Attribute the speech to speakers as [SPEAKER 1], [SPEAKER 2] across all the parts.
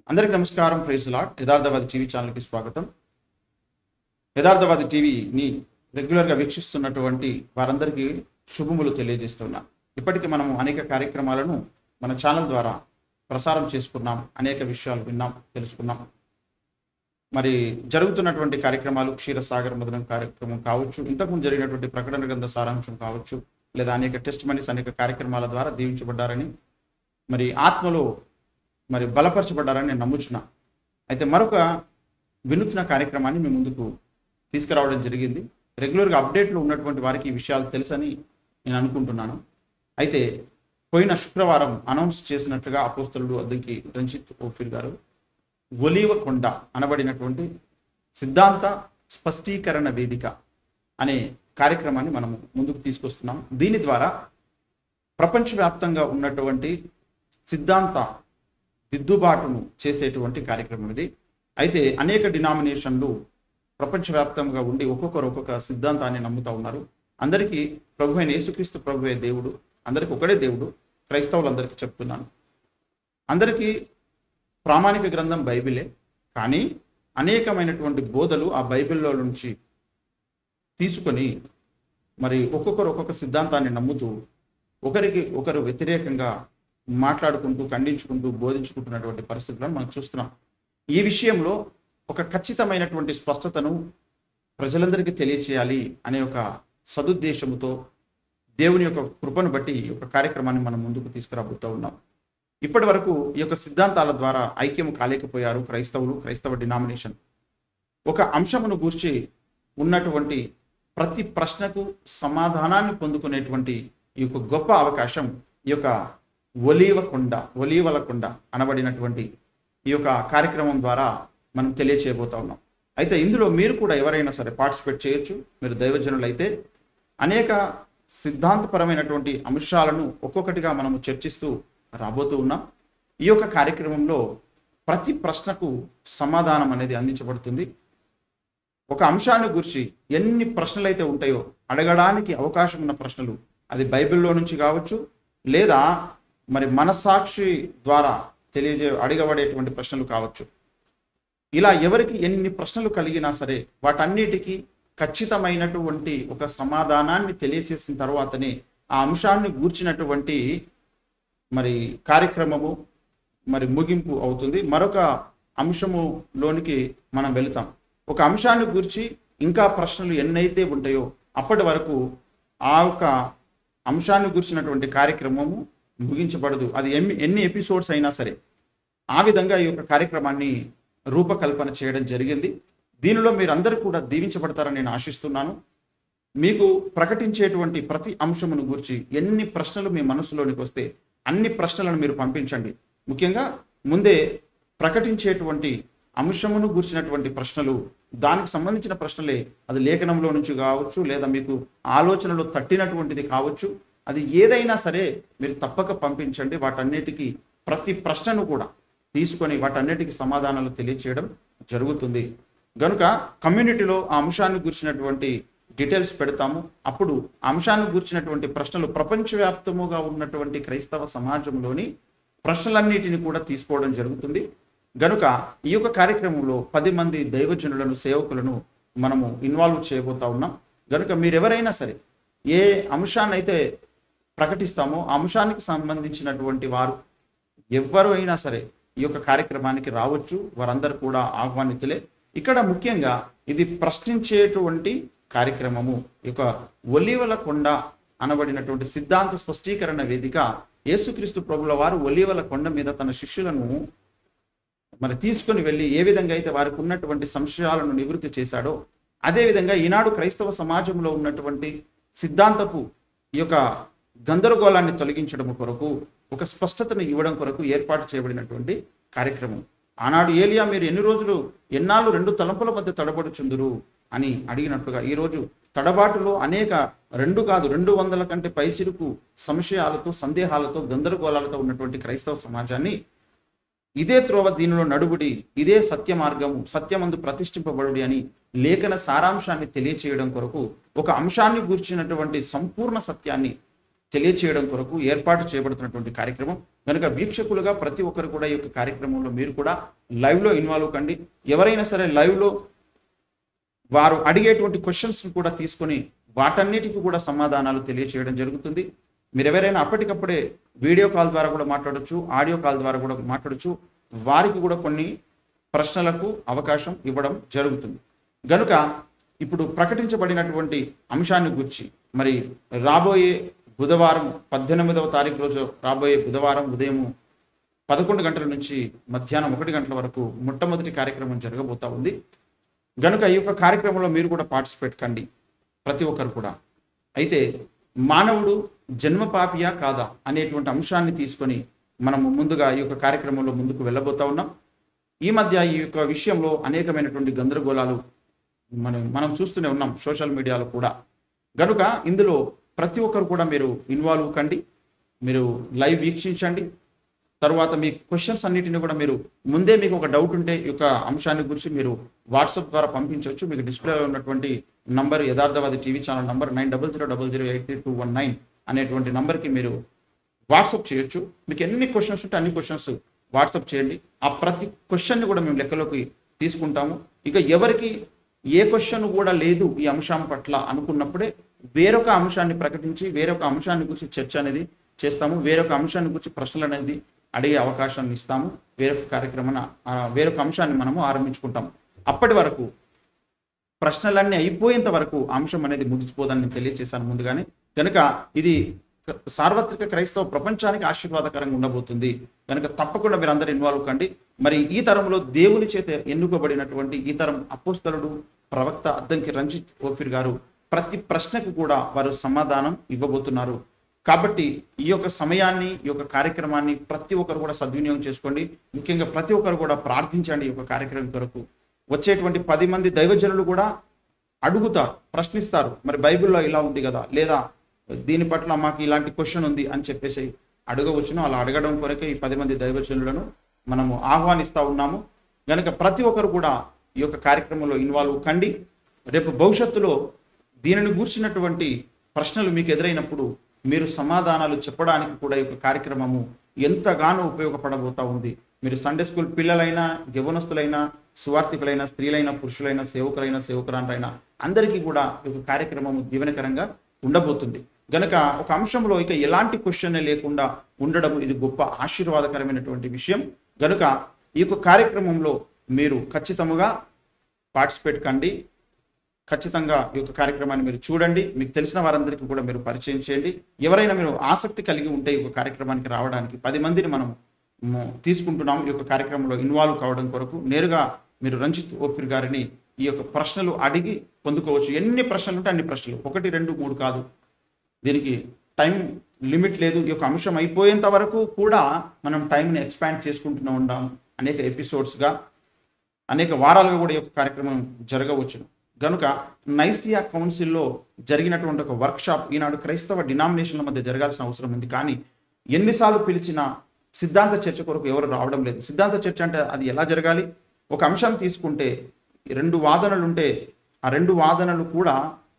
[SPEAKER 1] అందరికీ నమస్కారం praise lot యథార్థవాది TV ఛానల్కి స్వాగతం యథార్థవాది టీవీని రెగ్యులర్గా వీక్షిస్తున్నటువంటి వారందరికీ శుభములు తెలియజేస్తున్నా ఇప్పటికీ మనం అనేక కార్యక్రమాలను మన ఛానల్ ద్వారా ప్రసారం చేసుకున్నాం అనేక విషయాలు విన్నాం తెలుసుకున్నాం మరి జరుగుతున్నటువంటి కార్యక్రమాలు క్షీరసాగర్ మొదలైన కార్యక్రమం కావచ్చు ఇంతకుముందు జరిగినటువంటి ప్రకటన గ్రంథ సారాంశం కావచ్చు లేదా అనేక టెస్ట్ మనీస్ అనేక కార్యక్రమాల ద్వారా దీవించబడ్డారని మరి ఆత్మలో మరి బలపరచబడ్డారని నేను నమ్ముచున్నా అయితే మరొక వినూత్న కార్యక్రమాన్ని మీ ముందుకు తీసుకురావడం జరిగింది రెగ్యులర్గా అప్డేట్లో ఉన్నటువంటి వారికి ఈ విషయాలు తెలుసని నేను అనుకుంటున్నాను అయితే పోయిన శుక్రవారం అనౌన్స్ చేసినట్లుగా అపోస్తలుడు అద్దెకి రంజిత్ ఓఫిర్ గారు ఒలీవ కొండ అనబడినటువంటి సిద్ధాంత స్పష్టీకరణ వేదిక అనే కార్యక్రమాన్ని మనము ముందుకు తీసుకొస్తున్నాం దీని ద్వారా ప్రపంచవ్యాప్తంగా ఉన్నటువంటి సిద్ధాంత దిద్దుబాటును చేసేటువంటి కార్యక్రమం ఇది అయితే అనేక డినామినేషన్లు ప్రపంచవ్యాప్తంగా ఉండి ఒక్కొక్కరు ఒక్కొక్క సిద్ధాంతాన్ని నమ్ముతా ఉన్నారు అందరికీ ప్రభు అయిన యేసుక్రీస్తు ప్రభువే దేవుడు అందరికీ ఒకడే దేవుడు క్రైస్తవులందరికీ చెప్తున్నాను అందరికీ ప్రామాణిక గ్రంథం బైబిలే కానీ అనేకమైనటువంటి బోధలు ఆ బైబిల్లో నుంచి తీసుకొని మరి ఒక్కొక్కరు ఒక్కొక్క సిద్ధాంతాన్ని నమ్ముతూ ఒకరికి ఒకరు వ్యతిరేకంగా మాట్లాడుకుంటూ ఖండించుకుంటూ బోధించుకుంటున్నటువంటి పరిస్థితులను మనం చూస్తున్నాం ఈ విషయంలో ఒక ఖచ్చితమైనటువంటి స్పష్టతను ప్రజలందరికీ తెలియచేయాలి అనే ఒక సదుద్దేశముతో దేవుని యొక్క కృపను బట్టి ఈ యొక్క కార్యక్రమాన్ని మనం ముందుకు తీసుకురాబోతూ ఉన్నాం ఇప్పటి వరకు ఈ యొక్క సిద్ధాంతాల ద్వారా ఐక్యం కాలేకపోయారు క్రైస్తవులు క్రైస్తవ డినామినేషన్ ఒక అంశమును గూర్చి ఉన్నటువంటి ప్రతి ప్రశ్నకు సమాధానాన్ని పొందుకునేటువంటి ఈ యొక్క గొప్ప అవకాశం ఈ యొక్క ఒలీవ కొండ ఒలీవల కొండ అనబడినటువంటి ఈ యొక్క కార్యక్రమం ద్వారా మనం తెలియచేయబోతా ఉన్నాం అయితే ఇందులో మీరు కూడా ఎవరైనా సరే పార్టిసిపేట్ చేయొచ్చు మీరు దైవజనులు అయితే అనేక సిద్ధాంతపరమైనటువంటి అంశాలను ఒక్కొక్కటిగా మనము చర్చిస్తూ రాబోతూ ఉన్నాం ఈ యొక్క కార్యక్రమంలో ప్రతి ప్రశ్నకు సమాధానం అనేది అందించబడుతుంది ఒక అంశాన్ని గురించి ఎన్ని ప్రశ్నలు అయితే ఉంటాయో అడగడానికి అవకాశం ఉన్న ప్రశ్నలు అది బైబిల్లో నుంచి కావచ్చు లేదా మరి మనసాక్షి ద్వారా తెలియజే అడగబడేటువంటి ప్రశ్నలు కావచ్చు ఇలా ఎవరికి ఎన్ని ప్రశ్నలు కలిగినా సరే వాటన్నిటికీ ఖచ్చితమైనటువంటి ఒక సమాధానాన్ని తెలియచేసిన తర్వాతనే ఆ అంశాన్ని గూర్చినటువంటి మరి కార్యక్రమము మరి ముగింపు అవుతుంది మరొక అంశములోనికి మనం వెళుతాం ఒక అంశాన్ని గురించి ఇంకా ప్రశ్నలు ఎన్నైతే ఉంటాయో అప్పటి వరకు ఆ యొక్క అంశాన్ని గురించినటువంటి కార్యక్రమము ముగించబడదు అది ఎన్ని ఎన్ని ఎపిసోడ్స్ అయినా సరే ఆ విధంగా ఈ యొక్క కార్యక్రమాన్ని రూపకల్పన చేయడం జరిగింది దీనిలో మీరందరూ కూడా దీవించబడతారని నేను ఆశిస్తున్నాను మీకు ప్రకటించేటువంటి ప్రతి అంశమును గురించి ఎన్ని ప్రశ్నలు మీ మనసులోనికి వస్తే అన్ని ప్రశ్నలను మీరు పంపించండి ముఖ్యంగా ముందే ప్రకటించేటువంటి అంశమును గుర్చినటువంటి ప్రశ్నలు దానికి సంబంధించిన ప్రశ్నలే అది లేఖనంలో నుంచి కావచ్చు లేదా మీకు ఆలోచనలో తట్టినటువంటిది కావచ్చు అది ఏదైనా సరే మీరు తప్పక పంపించండి వాటన్నిటికీ ప్రతి ప్రశ్నను కూడా తీసుకొని వాటన్నిటికీ సమాధానాలు తెలియచేయడం జరుగుతుంది గనుక కమ్యూనిటీలో ఆ అంశాన్ని గురించినటువంటి డీటెయిల్స్ పెడతాము అప్పుడు ఆ అంశాన్ని గురించినటువంటి ప్రశ్నలు ప్రపంచవ్యాప్తముగా ఉన్నటువంటి క్రైస్తవ సమాజంలోని ప్రశ్నలన్నిటిని కూడా తీసుకోవడం జరుగుతుంది గనుక ఈ యొక్క కార్యక్రమంలో పది మంది దైవజనులను సేవకులను మనము ఇన్వాల్వ్ చేయబోతా ఉన్నాం గనుక మీరెవరైనా సరే ఏ అంశాన్ని అయితే ప్రకటిస్తామో ఆ అంశానికి సంబంధించినటువంటి వారు ఎవ్వరు అయినా సరే ఈ యొక్క కార్యక్రమానికి రావచ్చు వారందరూ కూడా ఆహ్వానితులే ఇక్కడ ముఖ్యంగా ఇది ప్రశ్నించేటువంటి కార్యక్రమము ఈ యొక్క ఒలివల కొండ అనబడినటువంటి సిద్ధాంత స్పష్టీకరణ వేదిక యేసుక్రీస్తు ప్రభుల వారు ఒలివల కొండ మీద తన శిష్యులను మరి తీసుకొని వెళ్ళి ఏ విధంగా అయితే వారికి ఉన్నటువంటి సంశయాలను నివృత్తి చేశాడో అదేవిధంగా ఈనాడు క్రైస్తవ సమాజంలో ఉన్నటువంటి సిద్ధాంతపు ఈ యొక్క గందరగోళాన్ని తొలగించడం కొరకు ఒక స్పష్టతను ఇవ్వడం కొరకు ఏర్పాటు చేయబడినటువంటి కార్యక్రమం ఆనాడు ఏలియా మీరు ఎన్ని రోజులు ఎన్నాళ్ళు రెండు తలంపుల మధ్య తడబడుచుందురు అని అడిగినట్లుగా ఈరోజు తడబాటులో అనేక రెండు కాదు రెండు వందల కంటే పైచిరుకు సంశయాలతో సందేహాలతో గందరగోళాలతో ఉన్నటువంటి క్రైస్తవ సమాజాన్ని ఇదే త్రోవ దీనిలో నడుగుడి ఇదే సత్య మార్గము సత్యమందు ప్రతిష్ఠింపబడుడి అని లేఖన సారాంశాన్ని తెలియచేయడం కొరకు ఒక అంశాన్ని గూర్చినటువంటి సంపూర్ణ సత్యాన్ని తెలియచేయడం కొరకు ఏర్పాటు చేయబడుతున్నటువంటి కార్యక్రమం కనుక వీక్షకులుగా ప్రతి ఒక్కరు కూడా ఈ యొక్క కార్యక్రమంలో మీరు కూడా లైవ్లో ఇన్వాల్వ్ కండి ఎవరైనా సరే లైవ్లో వారు అడిగేటువంటి క్వశ్చన్స్ కూడా తీసుకొని వాటన్నిటికీ కూడా సమాధానాలు తెలియచేయడం జరుగుతుంది మీరు ఎవరైనా అప్పటికప్పుడే వీడియో కాల్ ద్వారా కూడా మాట్లాడొచ్చు ఆడియో కాల్ ద్వారా కూడా మాట్లాడొచ్చు వారికి కూడా కొన్ని ప్రశ్నలకు అవకాశం ఇవ్వడం జరుగుతుంది గనుక ఇప్పుడు ప్రకటించబడినటువంటి అంశాన్ని గురించి మరి రాబోయే బుధవారం పద్దెనిమిదవ తారీఖు రోజు రాబోయే బుధవారం ఉదయం పదకొండు గంటల నుంచి మధ్యాహ్నం ఒకటి గంటల వరకు మొట్టమొదటి కార్యక్రమం జరగబోతా ఉంది గనుక ఈ యొక్క కార్యక్రమంలో మీరు కూడా పార్టిసిపేట్ కండి ప్రతి ఒక్కరు కూడా అయితే మానవుడు జన్మ పాపియా కాదా అనేటువంటి అంశాన్ని తీసుకొని మనము ముందుగా ఈ యొక్క కార్యక్రమంలో ముందుకు వెళ్ళబోతా ఉన్నాం ఈ మధ్య ఈ యొక్క విషయంలో అనేకమైనటువంటి గందరగోళాలు మనం మనం చూస్తూనే ఉన్నాం సోషల్ మీడియాలో కూడా గనుక ఇందులో ప్రతి ఒక్కరు కూడా మీరు ఇన్వాల్వ్ కండి మీరు లైవ్ వీక్షించండి తర్వాత మీ క్వశ్చన్స్ అన్నిటిని కూడా మీరు ముందే మీకు ఒక డౌట్ ఉంటే ఈ యొక్క అంశాన్ని గురించి మీరు వాట్సాప్ ద్వారా పంపించవచ్చు మీకు డిస్ప్లేలో ఉన్నటువంటి number Yatharthavadi TV channel number nine double zero double zero eight three two one nine అనేటువంటి నంబర్కి మీరు వాట్సాప్ చేయొచ్చు మీకు ఎన్ని క్వశ్చన్స్ ఉంటే అన్ని క్వశ్చన్స్ వాట్సాప్ చేయండి ఆ ప్రతి క్వశ్చన్ని కూడా మేము లెక్కలోకి తీసుకుంటాము ఇక ఎవరికి ఏ క్వశ్చన్ కూడా లేదు ఈ అంశం పట్ల అనుకున్నప్పుడే వేరొక అంశాన్ని ప్రకటించి వేరొక అంశాన్ని గురించి చర్చ అనేది చేస్తాము వేరొక అంశాన్ని గురించి ప్రశ్నలు అనేది అడిగే అవకాశాన్ని ఇస్తాము వేరొక కార్యక్రమాన్ని ఆ, వేరొక అంశాన్ని మనము ఆరంభించుకుంటాము అప్పటి వరకు ప్రశ్నలన్నీ అయిపోయేంత వరకు అంశం అనేది ముగిసిపోదని నేను తెలియజేశాను ముందుగానే కనుక ఇది క- సార్వత్రిక క్రైస్తవ ప్రపంచానికి ఆశీర్వాదకరంగా ఉండబోతుంది కనుక తప్పకుండా మీరు అందరు ఇన్వాల్వ్ కండి మరి ఈ తరంలో దేవుని చేత ఎన్నుకోబడినటువంటి ఈ తరం అపోస్తలుడు ప్రవక్త అద్దంకి రంజిత్ ఓఫిర్ గారు ప్రతి ప్రశ్నకు కూడా వారు సమాధానం ఇవ్వబోతున్నారు కాబట్టి ఈ యొక్క సమయాన్ని ఈ యొక్క కార్యక్రమాన్ని ప్రతి ఒక్కరు కూడా సద్వినియోగం చేసుకోండి ముఖ్యంగా ప్రతి ఒక్కరు కూడా ప్రార్థించండి ఈ యొక్క కార్యక్రమం కొరకు వచ్చేటువంటి పది మంది దైవజనులు కూడా అడుగుతారు ప్రశ్నిస్తారు మరి బైబిల్లో ఇలా ఉంది కదా లేదా దీని పట్ల మాకు ఇలాంటి క్వశ్చన్ ఉంది అని చెప్పేసి అడగవచ్చును అలా అడగడం కొరకే ఈ పది మంది దైవజనులను మనము ఆహ్వానిస్తూ ఉన్నాము కనుక ప్రతి ఒక్కరు కూడా ఈ యొక్క కార్యక్రమంలో ఇన్వాల్వ్ కండి రేపు భవిష్యత్తులో దీనిని గూర్చినటువంటి ప్రశ్నలు మీకు ఎదురైనప్పుడు మీరు సమాధానాలు చెప్పడానికి కూడా ఈ యొక్క కార్యక్రమము ఎంతగానో ఉపయోగపడబోతా ఉంది మీరు సండే స్కూల్ పిల్లలైనా యవనస్తులైనా సువార్థికులైన స్త్రీలైన పురుషులైన సేవకులైన సేవకురాండ్రైనా అందరికీ కూడా ఈ యొక్క కార్యక్రమము దీవెనకరంగా ఉండబోతుంది గనక ఒక అంశంలో ఇక ఎలాంటి క్వశ్చన్ లేకుండా ఉండడం ఇది గొప్ప ఆశీర్వాదకరమైనటువంటి విషయం గనుక ఈ యొక్క కార్యక్రమంలో మీరు ఖచ్చితముగా పార్టిసిపేట్ కండి ఖచ్చితంగా ఈ యొక్క కార్యక్రమాన్ని మీరు చూడండి మీకు తెలిసిన వారందరికీ కూడా మీరు పరిచయం చేయండి ఎవరైనా మీరు ఆసక్తి కలిగి ఉంటే ఈ యొక్క కార్యక్రమానికి రావడానికి పది మందిని మనం మ్, తీసుకుంటున్నాం ఈ యొక్క కార్యక్రమంలో ఇన్వాల్వ్ కావడం కొరకు నేరుగా మీరు రంజిత్ ఓఫిర్ గారిని ఈ యొక్క ప్రశ్నలు అడిగి పొందుకోవచ్చు ఎన్ని ప్రశ్నలు ఉంటే అన్ని ప్రశ్నలు ఒకటి రెండు మూడు కాదు దీనికి టైం లిమిట్ లేదు ఈ యొక్క అంశం అయిపోయేంత వరకు కూడా మనం టైంని ఎక్స్పాండ్ చేసుకుంటూనే ఉంటాం అనేక ఎపిసోడ్స్గా అనేక వారాలుగా కూడా ఈ యొక్క కార్యక్రమం జరగవచ్చును గనుక నైసియా కౌన్సిల్లో జరిగినటువంటి ఒక వర్క్షాప్ ఈనాడు క్రైస్తవ డినామినేషన్ల మధ్య జరగాల్సిన అవసరం ఉంది కానీ ఎన్నిసార్లు పిలిచినా సిద్ధాంత చర్చ కొరకు ఎవరు రావడం లేదు సిద్ధాంత చర్చ అంటే అది ఎలా జరగాలి ఒక అంశం తీసుకుంటే రెండు వాదనలు ఉంటే ఆ రెండు వాదనలు కూడా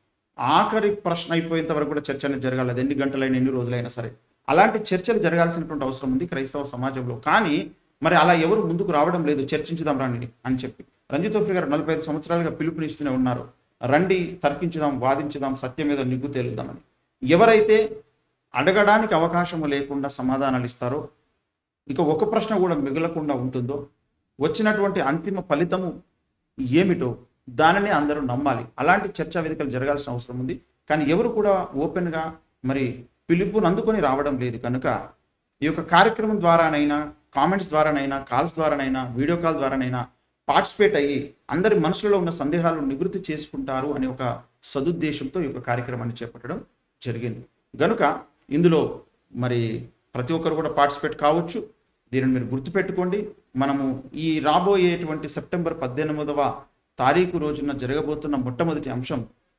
[SPEAKER 1] ఆఖరి ప్రశ్న అయిపోయేంత వరకు కూడా చర్చ అనేది జరగాలి అది ఎన్ని గంటలైనా ఎన్ని రోజులైనా సరే అలాంటి చర్చలు జరగాల్సినటువంటి అవసరం ఉంది క్రైస్తవ సమాజంలో కానీ మరి అలా ఎవరు ముందుకు రావడం లేదు చర్చించుదాం రండి అని చెప్పి రంజిత్ ఓఫ్రి గారు నలభై ఐదు సంవత్సరాలుగా పిలుపునిస్తూనే ఉన్నారు రండి తర్కించుదాం వాదించుదాం సత్యం మీద నిగ్గు తేలుదామని ఎవరైతే అడగడానికి అవకాశం లేకుండా సమాధానాలు ఇస్తారో ఇక ఒక ప్రశ్న కూడా మిగలకుండా ఉంటుందో వచ్చినటువంటి అంతిమ ఫలితము ఏమిటో దానిని అందరూ నమ్మాలి అలాంటి చర్చా వేదికలు జరగాల్సిన అవసరం ఉంది కానీ ఎవరు కూడా ఓపెన్గా మరి పిలుపుని అందుకొని రావడం లేదు కనుక ఈ యొక్క కార్యక్రమం ద్వారానైనా కామెంట్స్ ద్వారానైనా కాల్స్ ద్వారానైనా వీడియో కాల్ ద్వారానైనా పార్టిసిపేట్ అయ్యి అందరి మనసులో ఉన్న సందేహాలను నివృత్తి చేసుకుంటారు అనే ఒక సదుద్దేశంతో ఈ యొక్క కార్యక్రమాన్ని చేపట్టడం జరిగింది గనుక ఇందులో మరి ప్రతి ఒక్కరు కూడా పార్టిసిపేట్ కావచ్చు దీనిని మీరు గుర్తుపెట్టుకోండి మనము ఈ రాబోయేటువంటి సెప్టెంబర్ పద్దెనిమిదవ తారీఖు రోజున జరగబోతున్న మొట్టమొదటి అంశం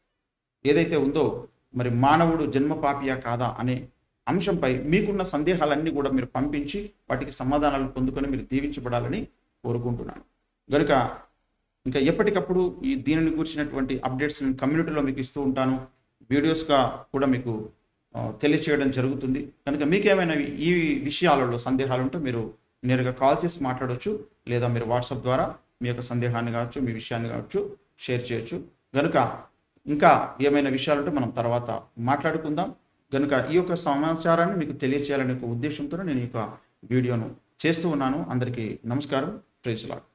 [SPEAKER 1] ఏదైతే ఉందో మరి మానవుడు జన్మ పాపియా కాదా అనే అంశంపై మీకున్న సందేహాలన్నీ కూడా మీరు పంపించి వాటికి సమాధానాలు పొందుకొని మీరు దీవించబడాలని కోరుకుంటున్నాను కనుక ఇంకా ఎప్పటికప్పుడు ఈ దీనిని గురించినటువంటి అప్డేట్స్ నేను కమ్యూనిటీలో మీకు ఇస్తూ ఉంటాను వీడియోస్గా కూడా మీకు ఆ, తెలియచేయడం జరుగుతుంది కనుక మీకేమైనా ఈ విషయాలలో సందేహాలు ఉంటే మీరు నేరుగా కాల్ చేసి మాట్లాడవచ్చు లేదా మీరు వాట్సాప్ ద్వారా మీ యొక్క సందేహాన్ని కావచ్చు మీ విషయాన్ని కావచ్చు షేర్ చేయొచ్చు కనుక ఇంకా ఏమైనా విషయాలు ఉంటే మనం తర్వాత మాట్లాడుకుందాం కనుక ఈ యొక్క సమాచారాన్ని మీకు తెలియచేయాలనే ఒక ఉద్దేశంతో నేను ఈ యొక్క వీడియోను చేస్తూ ఉన్నాను అందరికీ నమస్కారం ప్రైజ్ లాడ్